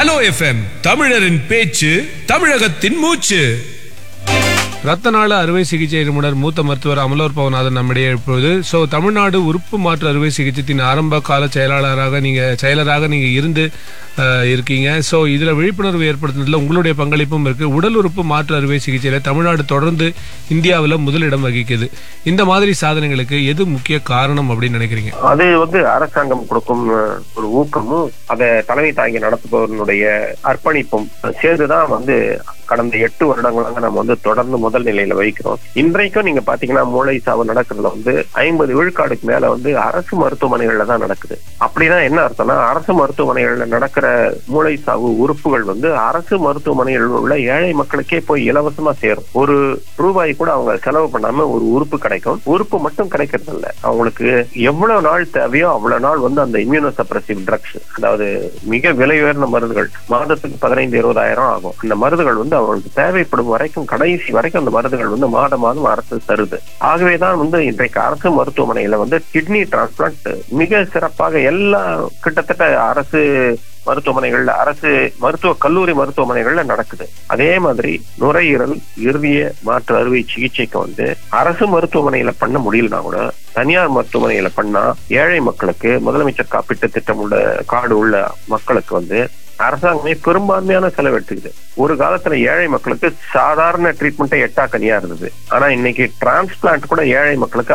hello FM தமிழரின் பேச்சு தமிழகத்தின் மூச்சு ரத்த நாள அறுவை சிகிச்சை நிபுணர் மூத்த மருத்துவர் அமலோர் பவநாதன் நம்மிடையே இப்பொழுது ஸோ தமிழ்நாடு உறுப்பு மாற்று அறுவை சிகிச்சைத்தின் ஆரம்ப கால செயலாளராக நீங்க செயலராக நீங்க இருந்து அஹ், இருக்கீங்க ஸோ இதுல விழிப்புணர்வு ஏற்படுத்துனதுல உங்களுடைய பங்களிப்பும் இருக்கு உடல் உறுப்பு மாற்று அறுவை சிகிச்சையில தமிழ்நாடு தொடர்ந்து இந்தியாவில் முதலிடம் வகிக்குது இந்த மாதிரி சாதனைகளுக்கு எது முக்கிய காரணம் அப்படின்னு நினைக்கிறீங்க அது வந்து அரசாங்கம் கொடுக்கும் அஹ், ஒரு ஊக்கமும் அதை தலைமை தாங்கி நடத்துபவர்களுடைய அர்ப்பணிப்பும் சேர்ந்துதான் வந்து கடந்த எட்டு வருடங்களாக நம்ம வந்து தொடர்ந்து முதல் நிலையில வைக்கிறோம் இன்றைக்கும் நீங்க பாத்தீங்கன்னா மூளை சாவு நடக்கிறதுல வந்து ஐம்பது விழுக்காடுக்கு மேல வந்து அரசு மருத்துவமனைகள்ல தான் நடக்குது அப்படின்னா என்ன அர்த்தம்னா அரசு மருத்துவமனைகள்ல நடக்கிற மூளை சாவு உறுப்புகள் வந்து அரசு மருத்துவமனைகளில் உள்ள ஏழை மக்களுக்கே போய் இலவசமா சேரும் ஒரு ரூபாய் கூட அவங்க செலவு பண்ணாம ஒரு உறுப்பு கிடைக்கும் உறுப்பு மட்டும் கிடைக்கிறது இல்ல அவங்களுக்கு எவ்வளவு நாள் தேவையோ அவ்வளவு நாள் வந்து அந்த இம்யூனோசப்ரசிவ் ட்ரக்ஸ் அதாவது மிக விலை உயர்ந்த மருந்துகள் மாதத்துக்கு பதினைந்து இருபதாயிரம் ஆகும் அந்த மருந்துகள் வந்து அவர்களுக்கு தேவைப்படும் வரைக்கும் கடைசி வரைக்கும் அந்த மருந்துகள் வந்து மாதம் மாதம் அரசு தருது ஆகவேதான் வந்து இன்றைக்கு அரசு மருத்துவமனையில வந்து கிட்னி டிரான்ஸ்பிளான்ட் மிக சிறப்பாக எல்லா கிட்டத்தட்ட அரசு மருத்துவமனைகள்ல அரசு மருத்துவ கல்லூரி மருத்துவமனைகள்ல நடக்குது அதே மாதிரி நுரையீரல் இறுதிய மாற்று அறுவை சிகிச்சைக்கு வந்து அரசு மருத்துவமனையில பண்ண முடியலனா கூட தனியார் மருத்துவமனையில பண்ணா ஏழை மக்களுக்கு முதலமைச்சர் காப்பீட்டு திட்டம் உள்ள கார்டு உள்ள மக்களுக்கு வந்து அரசாங்கமே பெரும்பான்மையான செலவு எடுத்துக்குது ஒரு காலத்துல ஏழை மக்களுக்கு சாதாரண ட்ரீட்மெண்ட்டே எட்டா கனியா இருந்தது ஆனா இன்னைக்கு டிரான்ஸ்பிளான்ட் கூட ஏழை மக்களுக்கு